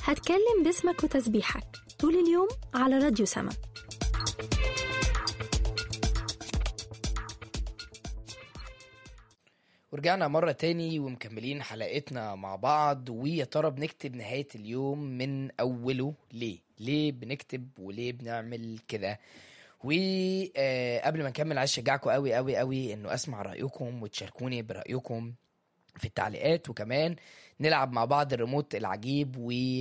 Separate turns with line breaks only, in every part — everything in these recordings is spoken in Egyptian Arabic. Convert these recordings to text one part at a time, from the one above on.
هتكلم باسمك وتسبيحك طول اليوم على راديو سما
ورجعنا مرة تاني ومكملين حلقتنا مع بعض ويا ترى بنكتب نهاية اليوم من أوله ليه؟ ليه بنكتب وليه بنعمل كده؟ وقبل ما نكمل عايز اشجعكم قوي قوي قوي انه اسمع رايكم وتشاركوني برايكم في التعليقات وكمان نلعب مع بعض الريموت العجيب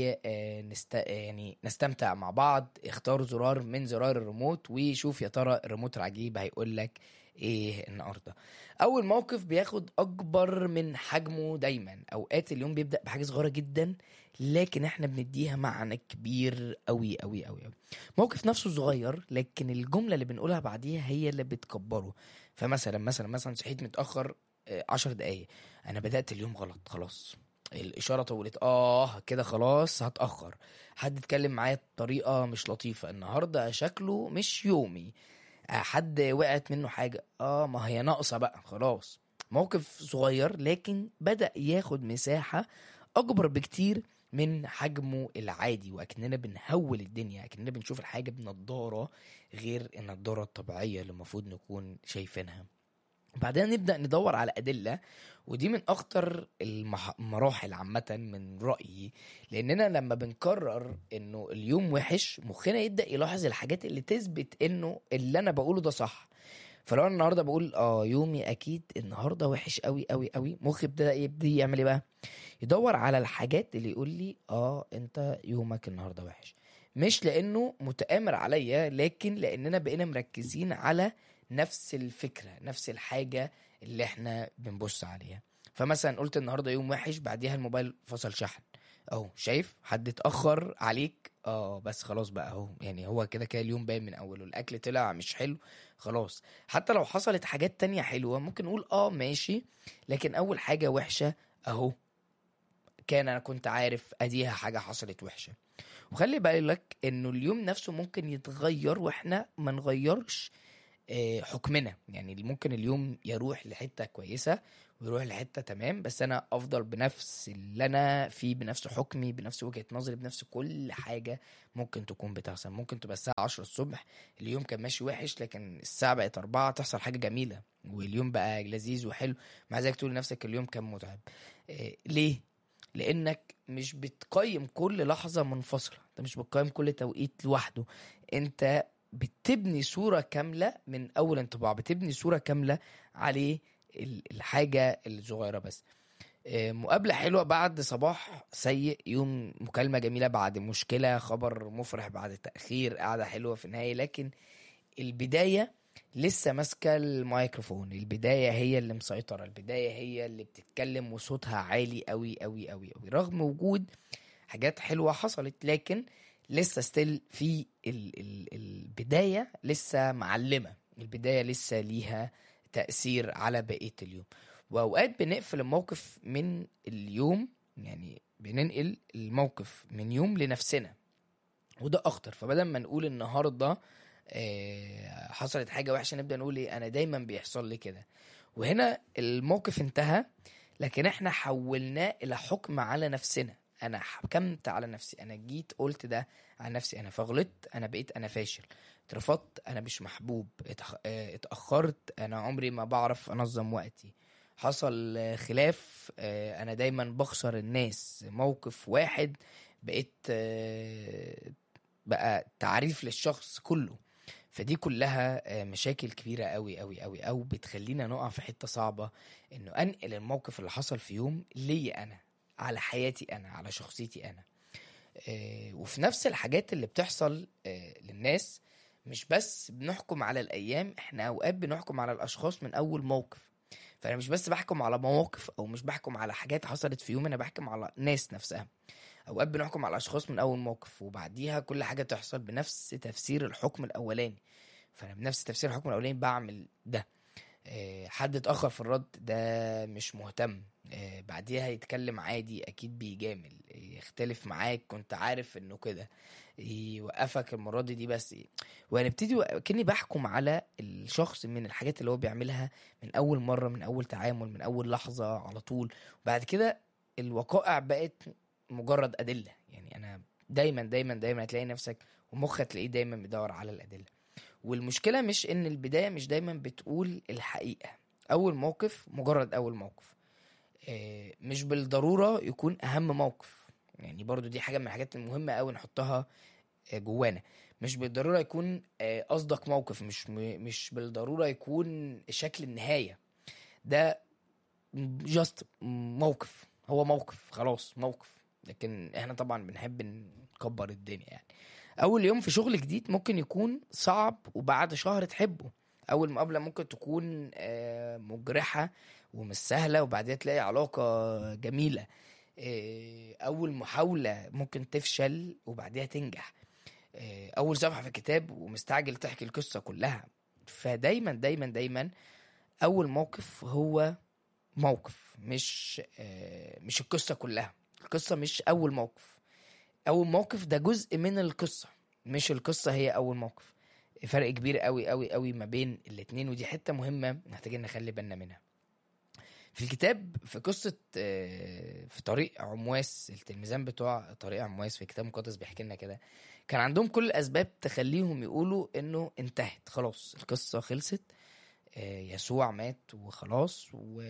ونست يعني نستمتع مع بعض اختار زرار من زرار الريموت وشوف يا ترى الريموت العجيب هيقول لك ايه النهارده اول موقف بياخد اكبر من حجمه دايما اوقات اليوم بيبدا بحاجه صغيره جدا لكن احنا بنديها معنى كبير قوي قوي قوي قوي موقف نفسه صغير لكن الجمله اللي بنقولها بعديها هي اللي بتكبره فمثلا مثلا مثلا صحيت متاخر آه، عشر دقايق انا بدات اليوم غلط خلاص الاشاره طولت اه كده خلاص هتاخر حد اتكلم معايا بطريقه مش لطيفه النهارده شكله مش يومي آه، حد وقعت منه حاجه اه ما هي ناقصه بقى خلاص موقف صغير لكن بدا ياخد مساحه اكبر بكتير من حجمه العادي واكننا بنهول الدنيا اكننا بنشوف الحاجه بنضاره غير النضاره الطبيعيه اللي المفروض نكون شايفينها بعدين نبدا ندور على ادله ودي من اخطر المح- المراحل عامه من رايي لاننا لما بنقرر انه اليوم وحش مخنا يبدا يلاحظ الحاجات اللي تثبت انه اللي انا بقوله ده صح فلو انا النهارده بقول اه يومي اكيد النهارده وحش قوي قوي قوي مخي ابتدى يبتدي يعمل ايه بقى يدور على الحاجات اللي يقول لي اه انت يومك النهارده وحش مش لانه متآمر عليا لكن لاننا بقينا مركزين على نفس الفكره نفس الحاجه اللي احنا بنبص عليها فمثلا قلت النهارده يوم وحش بعديها الموبايل فصل شحن اهو شايف حد اتاخر عليك اه بس خلاص بقى اهو يعني هو كده كده اليوم باين من اوله الاكل طلع مش حلو خلاص حتى لو حصلت حاجات تانية حلوه ممكن نقول اه ماشي لكن اول حاجه وحشه اهو كان انا كنت عارف اديها حاجه حصلت وحشه وخلي بالك انه اليوم نفسه ممكن يتغير واحنا ما نغيرش آه، حكمنا يعني ممكن اليوم يروح لحته كويسه ويروح لحته تمام بس انا افضل بنفس اللي انا فيه بنفس حكمي بنفس وجهه نظري بنفس كل حاجه ممكن تكون بتحصل ممكن تبقى الساعه 10 الصبح اليوم كان ماشي وحش لكن الساعه بقت 4 تحصل حاجه جميله واليوم بقى لذيذ وحلو مع ذلك تقول لنفسك اليوم كان متعب آه، ليه لانك مش بتقيم كل لحظه منفصله انت مش بتقيم كل توقيت لوحده انت بتبني صوره كامله من اول انطباع بتبني صوره كامله عليه ال- الحاجه الصغيره بس آه، مقابلة حلوة بعد صباح سيء يوم مكالمة جميلة بعد مشكلة خبر مفرح بعد تأخير قعدة حلوة في النهاية لكن البداية لسه ماسكة الميكروفون البداية هي اللي مسيطرة البداية هي اللي بتتكلم وصوتها عالي قوي قوي قوي قوي رغم وجود حاجات حلوة حصلت لكن لسه ستيل في ال ال البداية لسه معلمة البداية لسه ليها تأثير على بقية اليوم وأوقات بنقفل الموقف من اليوم يعني بننقل الموقف من يوم لنفسنا وده أخطر فبدل ما نقول النهاردة آه، حصلت حاجة وحشة نبدأ نقول إيه أنا دايما بيحصل لي كده وهنا الموقف انتهى لكن احنا حولناه إلى حكم على نفسنا انا حكمت على نفسي انا جيت قلت ده على نفسي انا فغلطت انا بقيت انا فاشل اترفضت انا مش محبوب اتأخ- اه، اتاخرت انا عمري ما بعرف انظم وقتي حصل اه، خلاف اه، انا دايما بخسر الناس موقف واحد بقيت اه، بقى تعريف للشخص كله فدي كلها اه، مشاكل كبيرة قوي قوي قوي او بتخلينا نقع في حتة صعبة انه انقل الموقف اللي حصل في يوم ليا انا على حياتي انا على شخصيتي انا آه، وفي نفس الحاجات اللي بتحصل آه، للناس مش بس بنحكم على الايام احنا اوقات بنحكم على الاشخاص من اول موقف فانا مش بس بحكم على مواقف او مش بحكم على حاجات حصلت في يوم انا بحكم على ناس نفسها اوقات بنحكم على اشخاص من اول موقف وبعديها كل حاجه تحصل بنفس تفسير الحكم الاولاني فانا بنفس تفسير الحكم الاولاني بعمل ده آه، حد اتاخر في الرد ده مش مهتم آه، بعديها يتكلم عادي اكيد بيجامل يختلف معاك كنت عارف انه كده يوقفك المره دي دي بس وهنبتدي و- كاني بحكم على الشخص من الحاجات اللي هو بيعملها من اول مره من اول تعامل من اول لحظه على طول وبعد كده الوقائع بقت مجرد ادله يعني يعني انا دايما دايما دايما هتلاقي نفسك ومخك تلاقيه دايما بيدور على الادله والمشكله مش ان البدايه مش دايما بتقول الحقيقه اول موقف مجرد اول موقف آه، مش بالضروره يكون اهم موقف يعني برضو دي حاجه من الحاجات المهمه قوي نحطها آه، جوانا مش بالضروره يكون آه، قصدك موقف مش م- مش بالضروره يكون شكل النهايه ده جاست موقف هو موقف خلاص موقف لكن احنا طبعا بنحب نكبر الدنيا يعني اول يوم في شغل جديد ممكن يكون صعب وبعد شهر تحبه اول مقابله ممكن تكون آه، مجرحه ومش سهله وبعدين تلاقي علاقه جميله آه، اول محاوله ممكن تفشل وبعديها تنجح آه، اول صفحه في الكتاب ومستعجل تحكي القصه كلها فدايما دايما دايما اول موقف هو موقف مش آه، مش القصه كلها القصه مش اول موقف اول موقف ده جزء من القصه مش القصه هي اول موقف فرق كبير قوي قوي قوي ما بين الاتنين ودي حته مهمه محتاجين نخلي بالنا منها في الكتاب في قصة آه، في طريق عمواس التلميذان بتوع طريق عمواس في الكتاب المقدس بيحكي لنا كده كان عندهم كل الأسباب تخليهم يقولوا إنه انتهت خلاص القصة خلصت آه، يسوع مات وخلاص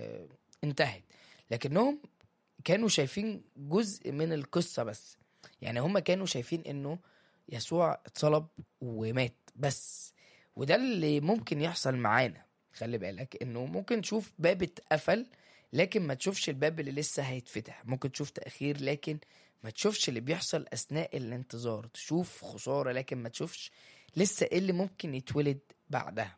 وانتهت لكنهم كانوا شايفين جزء من القصة بس يعني هم كانوا شايفين إنه يسوع اتصلب ومات بس وده اللي ممكن يحصل معانا خلي بالك انه ممكن تشوف باب اتقفل لكن ما تشوفش الباب اللي لسه هيتفتح ممكن تشوف تأخير لكن ما تشوفش اللي بيحصل أثناء الانتظار تشوف خسارة لكن ما تشوفش لسه ايه اللي ممكن يتولد بعدها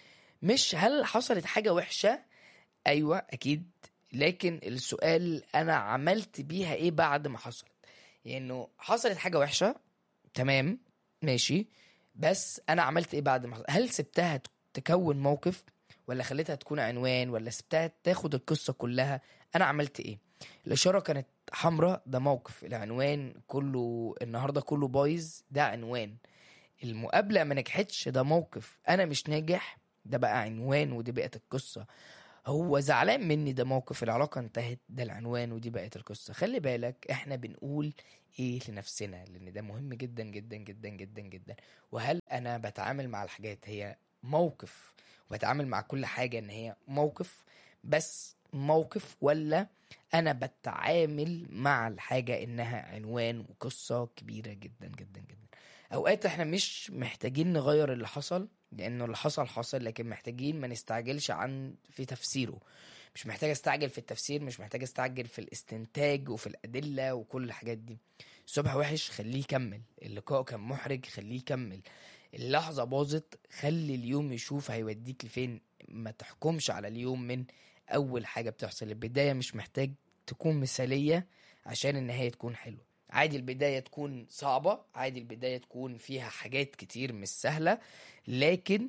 مش هل حصلت حاجة وحشة أيوة أكيد لكن السؤال أنا عملت بيها إيه بعد ما حصلت يعني حصلت حاجة وحشة تمام ماشي بس أنا عملت إيه بعد ما حصلت هل سبتها تكون موقف ولا خليتها تكون عنوان ولا سبتها تاخد القصة كلها أنا عملت إيه الإشارة كانت حمراء ده موقف العنوان كله النهاردة كله بايظ ده عنوان المقابلة ما نجحتش ده موقف أنا مش ناجح ده بقى عنوان ودي بقت القصة هو زعلان مني ده موقف العلاقة انتهت ده العنوان ودي بقت القصة خلي بالك احنا بنقول ايه لنفسنا لان ده مهم جدا جدا جدا جدا جدا وهل انا بتعامل مع الحاجات هي موقف وبتعامل مع كل حاجة ان هي موقف بس موقف ولا انا بتعامل مع الحاجة انها عنوان وقصة كبيرة جدا جدا جدا اوقات احنا مش محتاجين نغير اللي حصل لانه اللي حصل حصل لكن محتاجين ما نستعجلش عن في تفسيره مش محتاج استعجل في التفسير مش محتاج استعجل في الاستنتاج وفي الادله وكل الحاجات دي الصبح وحش خليه يكمل اللقاء كان محرج خليه يكمل اللحظه باظت خلي اليوم يشوف هيوديك لفين ما تحكمش على اليوم من اول حاجه بتحصل البدايه مش محتاج تكون مثاليه عشان النهايه تكون حلوه عادي البدايه تكون صعبه عادي البدايه تكون فيها حاجات كتير مش سهله لكن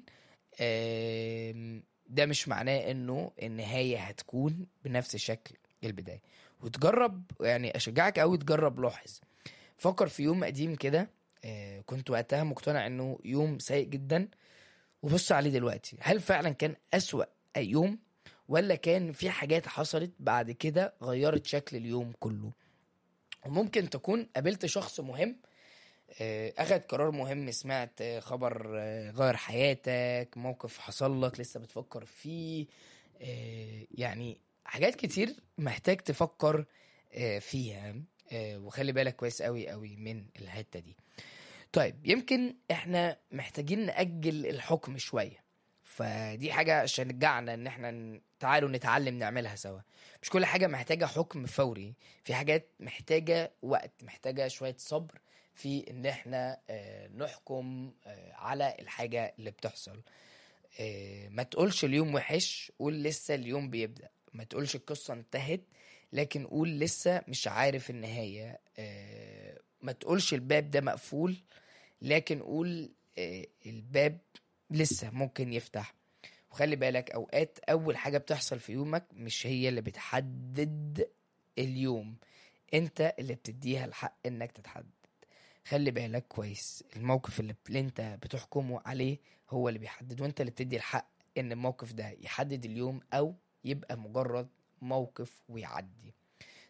آم، ده مش معناه انه النهايه هتكون بنفس شكل البدايه وتجرب يعني اشجعك قوي تجرب لاحظ فكر في يوم قديم كده آه، كنت وقتها مقتنع انه يوم سيء جدا وبص عليه دلوقتي هل فعلا كان اسوأ أي يوم ولا كان في حاجات حصلت بعد كده غيرت شكل اليوم كله وممكن تكون قابلت شخص مهم آه، اخد قرار مهم سمعت آه، خبر آه، غير حياتك موقف حصل لك لسه بتفكر فيه آه، يعني حاجات كتير محتاج تفكر آه، فيها آه، وخلي بالك كويس قوي قوي من الحتة دي طيب يمكن احنا محتاجين نأجل الحكم شوية فدي حاجة شجعنا ان احنا ن- تعالوا نتعلم نعملها سوا مش كل حاجة محتاجة حكم فوري في حاجات محتاجة وقت محتاجة شوية صبر في ان احنا آه، نحكم آه، على الحاجة اللي بتحصل آه، ما تقولش اليوم وحش قول لسه اليوم بيبدأ ما تقولش القصة انتهت لكن قول لسه مش عارف النهاية آه، ما تقولش الباب ده مقفول لكن قول آه، الباب لسه ممكن يفتح وخلي بالك اوقات اول حاجة بتحصل في يومك مش هي اللي بتحدد اليوم انت اللي بتديها الحق انك تتحدد خلي بالك كويس الموقف اللي اللي انت بتحكمه عليه هو اللي بيحدد وانت اللي بتدي الحق ان الموقف ده يحدد اليوم او يبقى مجرد موقف ويعدي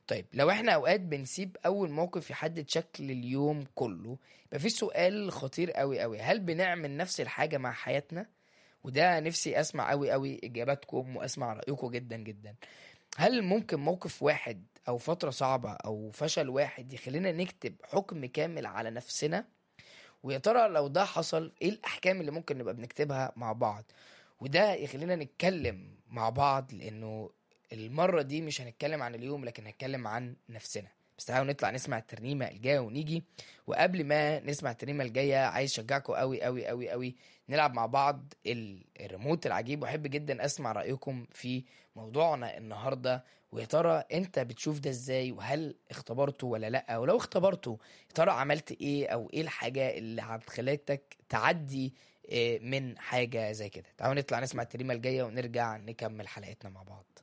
طيب لو احنا اوقات بنسيب اول موقف يحدد شكل اليوم كله يبقى في سؤال خطير قوي قوي هل بنعمل نفس الحاجه مع حياتنا وده نفسي اسمع قوي قوي اجاباتكم واسمع رايكم جدا جدا هل ممكن موقف واحد او فتره صعبه او فشل واحد يخلينا نكتب حكم كامل على نفسنا ويا ترى لو ده حصل ايه الاحكام اللي ممكن نبقى بنكتبها مع بعض وده يخلينا نتكلم مع بعض لانه المرة دي مش هنتكلم عن اليوم لكن هنتكلم عن نفسنا بس تعالوا نطلع نسمع الترنيمة الجاية ونيجي وقبل ما نسمع الترنيمة الجاية عايز اشجعكم قوي قوي قوي قوي نلعب مع بعض ال- الريموت العجيب واحب جدا اسمع رأيكم في موضوعنا النهاردة ويا ترى انت بتشوف ده ازاي وهل اختبرته ولا لا ولو اختبرته يا ترى عملت ايه او ايه الحاجة اللي هتخليك تعدي إيه، من حاجة زي كده تعالوا نطلع نسمع الترنيمة الجاية ونرجع نكمل حلقتنا مع بعض